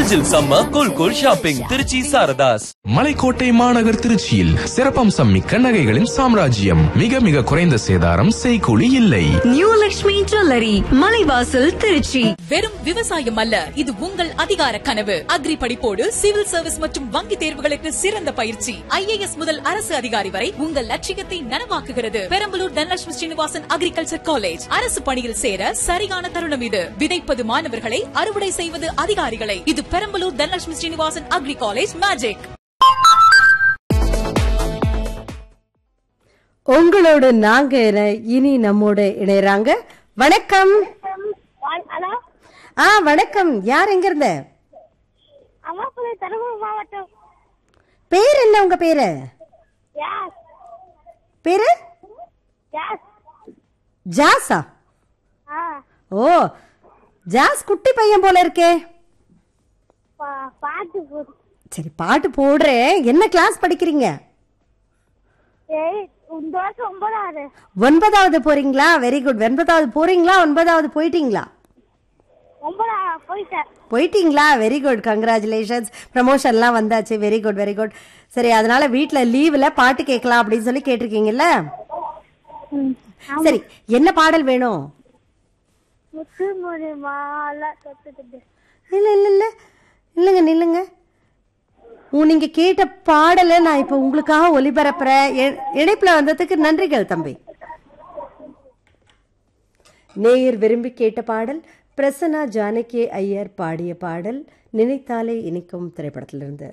ஜில் ஜில் சம்ம cool cool shopping Trichy Saradhas Malaikottai மாநகர் திருச்சியில் சிறப்பம்சம் மிக்க நகைகளின் சாம்ராஜ்யம் மிக மிக குறைந்த சேதாரம் செய்கூலி இல்லை நியூ லக்ஷ்மி ஜுவல்லரி மலைவாசல் திருச்சி வெறும் விவசாயம் அல்ல இது உங்கள் அதிகார கனவு அக்ரி படிப்போடு சிவில் சர்வீஸ் மற்றும் வங்கி தேர்வுகளுக்கு சிறந்த பயிற்சி ஐஏஎஸ் முதல் அரசு அதிகாரி வரை உங்கள் லட்சியத்தை நனவாக்குகிறது பெரம்பலூர் தனலட்சுமி ஸ்ரீனிவாசன் அக்ரிகல்ச்சர் காலேஜ் அரசு பணியில் சேர சரியான தருணம் இது விதைப்பது மாணவர்களை அறுவடை செய்வது அதிகாரிகளை இது Perambalur Dhanalakshmi Srinivasan agri college magic உங்களோட நாங்க இணை- இனி நம்மோட இணையறாங்க வணக்கம் ஹலோ ஆ வணக்கம் யார் எங்க இருந்த அம்மாப்புல தருமபுரி மாவட்டம் பேர் என்ன உங்க பேரு யாஸ் பேரு யாஸ் ஜாஸா ஆ ஓ ஜாஸ் குட்டி பையன் போல இருக்கே பா- பாட்டு போடு சரி பாட்டு போடுறேன் என்ன கிளாஸ் படிக்கிறீங்க ஏய் இந்த வருஷம் ஒன்பதாவது ஒன்பதாவது போறீங்களா வெரி குட் ஒன்பதாவது போறீங்களா ஒன்பதாவது போயிட்டீங்களா ஒன்பதா போயிட்டேன் போயிட்டீங்களா வெரி குட் கங்க்ராச்சுலேஷன்ஸ் ப்ரமோஷன்லாம் வந்தாச்சு வெரி குட் வெரி குட் சரி அதனால வீட்டில் லீவில் பாட்டு கேட்கலாம் அப்படின்னு சொல்லி கேட்டிருக்கீங்கல்ல சரி என்ன பாடல் வேணும் முத்து முடி மாலை தொட்டுட்டு இல்லை இல்லை இல்லை இல்லைங்க நில்லுங்க உ நீங்க கேட்ட பாடலை நான் இப்போ உங்களுக்காக ஒலிபரப்புறேன் இ- இணைப்புல வந்ததுக்கு நன்றிகள் தம்பி நேயர் விரும்பி கேட்ட பாடல் பிரசன்னா ஜானகி ஐயர் பாடிய பாடல் நினைத்தாலே இனிக்கும் திரைப்படத்திலிருந்து